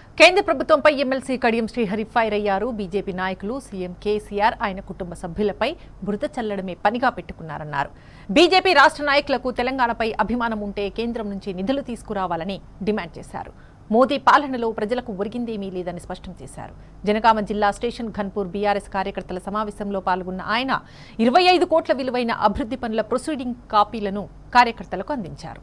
కేంద్ర ప్రభుత్వంపై MLC Kadiyam Srihari fire అయ్యారు బీజేపీ నాయకులు సీఎం కేసీఆర్ ఆయన కుటుంబ సభ్యులపై బురద చల్లడమే పనిగా పెట్టుకున్నారన్నారు బీజేపీ రాష్ట్ర నాయకులకు తెలంగాణపై అభిమానం ఉంటే కేంద్రం నుంచి నిధులు తీసుకురావాలని డిమాండ్ చేశారు మోదీ పాలనలో ప్రజలకు ఒరిగిందేమీ లేదని స్పష్టం చేశారు జనగామ జిల్లా స్టేషన్ ఘన్పూర్ బీఆర్ఎస్ కార్యకర్తల సమావేశంలో పాల్గొన్న ఆయన ఇరవై ఐదు కోట్ల విలువైన అభివృద్ధి పనుల ప్రొసీడింగ్ కాపీలను కార్యకర్తలకు అందించారు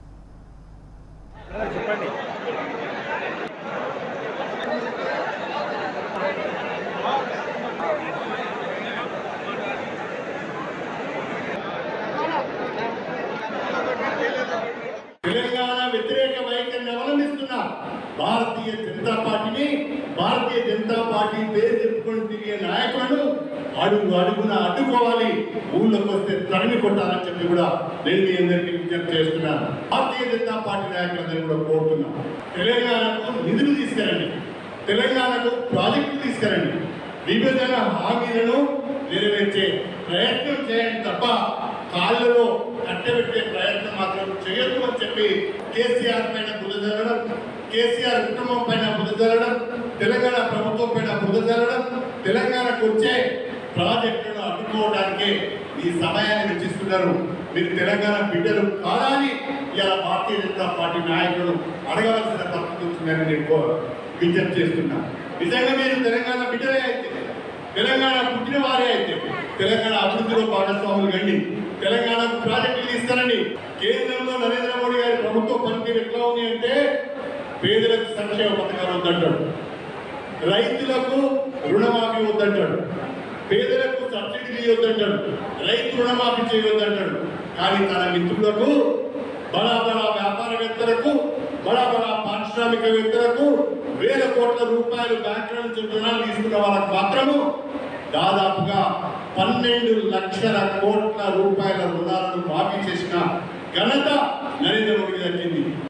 తెలంగాణ వ్యతిరేక వైఖరిని అవలంబిస్తున్న భారతీయ జనతా పార్టీని భారతీయ జనతా పార్టీ పేరు చెప్పుకొని తిరిగే నాయకులను అడుగు అడుగున అడ్డుకోవాలి ఊళ్ళోకి వస్తే తరిమి కొట్టాలని చెప్పి కూడా నేను మీ అందరికీ విజ్ఞప్తి చేస్తున్నాను భారతీయ జనతా పార్టీ నాయకులందరూ కూడా కోరుతున్నాం తెలంగాణకు నిధులు తీసుకురండి తెలంగాణకు ప్రాజెక్టులు తీసుకురండి విభజన హామీలను నెరవేర్చే ప్రయత్నం చేయండి తప్ప కాళ్ళలో కట్టబెట్టే ప్రయత్నం మాత్రం చేయొద్దు అని చెప్పి కేసీఆర్ పైన బుద్ధ జరగడం కేసీఆర్ కుటుంబం పైన బుద్ధ జరగడం తెలంగాణ ప్రభుత్వం పైన బుద్ధ జరగడం తెలంగాణకు వచ్చే ప్రాజెక్టులను అడ్డుకోవడానికే ఈ సమయాన్ని వెచ్చిస్తున్నారు మీరు తెలంగాణ బిడ్డలు కాదని ఇలా భారతీయ జనతా పార్టీ నాయకులను అడగవలసిన పరిస్థితి వచ్చిందని నేను కో- విజ్ఞప్తి చేస్తున్నా నిజంగా మీరు తెలంగాణ బిడ్డలే అయితే తెలంగాణ పుట్టిన వారే అయితే తెలంగాణ అభివృద్ధిలో భాగస్వాములు కండి తెలంగాణకు ప్రాజెక్టులు ఇస్తారండి కేంద్రంలో నరేంద్ర మోడీ గారి ప్రభుత్వ పనితీరు ఎట్లా ఉంది అంటే పేదలకు సంక్షేమ పథకాలు వద్దంటాడు రైతులకు రుణమాఫీ వద్దంటాడు పేదలకు సబ్సిడీ ఇవ్వద్దంటాడు రైతు రుణమాఫీ చేయవద్దంటాడు కానీ తన మిత్రులకు బడా బడా వ్యాపారవేత్తలకు బడా బడా పారిశ్రామికవేత్తలకు వేల కోట్ల రూపాయలు బ్యాంకుల నుంచి రుణాలు తీసుకున్న వాళ్ళకు మాత్రము దాదాపుగా పన్నెండు లక్షల కోట్ల రూపాయల రుణాలను మాఫీ చేసిన ఘనత నరేంద్ర మోడీ దక్కింది